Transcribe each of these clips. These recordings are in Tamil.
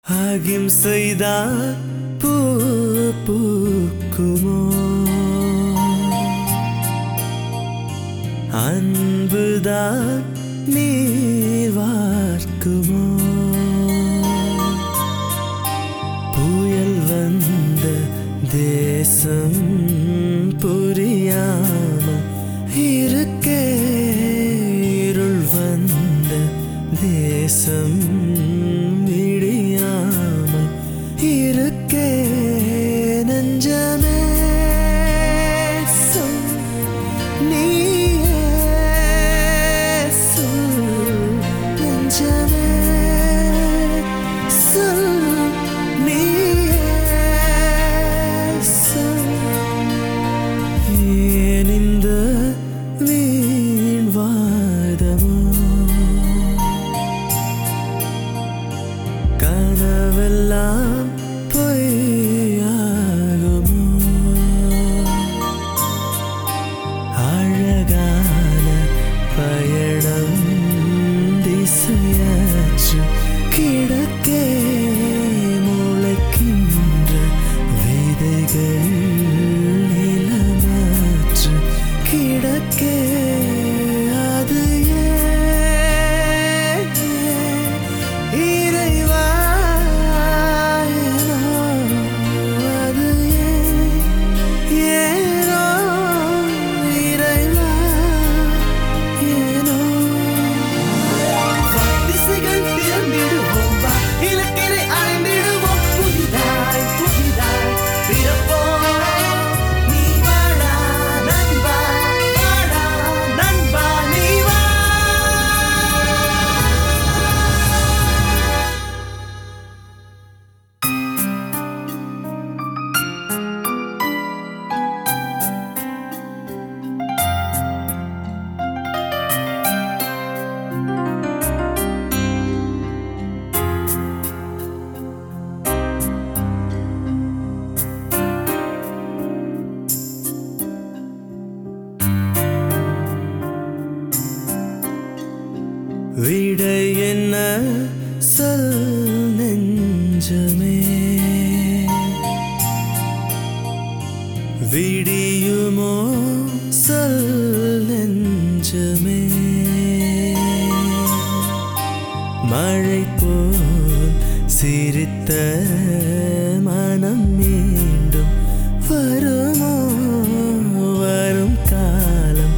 அகிம்சைதான் பூ பூக்குமோ அன்புதான் நீர் வார்க்குமோ புயல் வந்த தேசம் புரியாம இருக்கே இருள் வந்த தேசம் விடியாம இருக்கே நெஞ்சமே சொல் நீயே சொல் நெஞ்சமே சொல் நீயே சொல் ஏன் இந்த வீண் வாதமோ கனவெல்லாம் பொய்யாகுமோ அழகான பயணம் திசையற்று கிடக்கே முளைக்கின்ற விதைகள் நிலமற்று கிடக்கே அது ஏன் இறைவா ஏனோ அது ஏன் ஏனோ இறைவா ஏனோ திசைகள் திறந்திடுவோம் வா இலக்கினை அடைந்திடுவோம் புதிதாய் புதிதாய் பிறப்போம் நீ வாடா நண்பா வாடா நண்பா நீ வா விடை என்ன சொல் நெஞ்சமே விடியுமோ சொல் நெஞ்சமே மழை போல் சிரித்த மனம் மீண்டும் வருமோ வரும் காலம்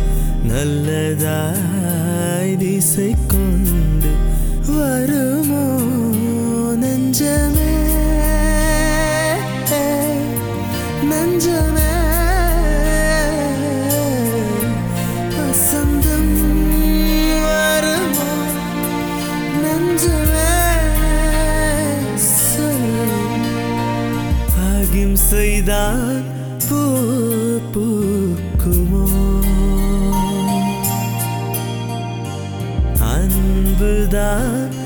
நல்லதாய் திசை கொண்டு வருமோ நெஞ்சமே நெஞ்சமே வசந்தம் வருமோ நெஞ்சமே சொல் அகிம்சைதான் பூ பூக்குமோ அன்புதான்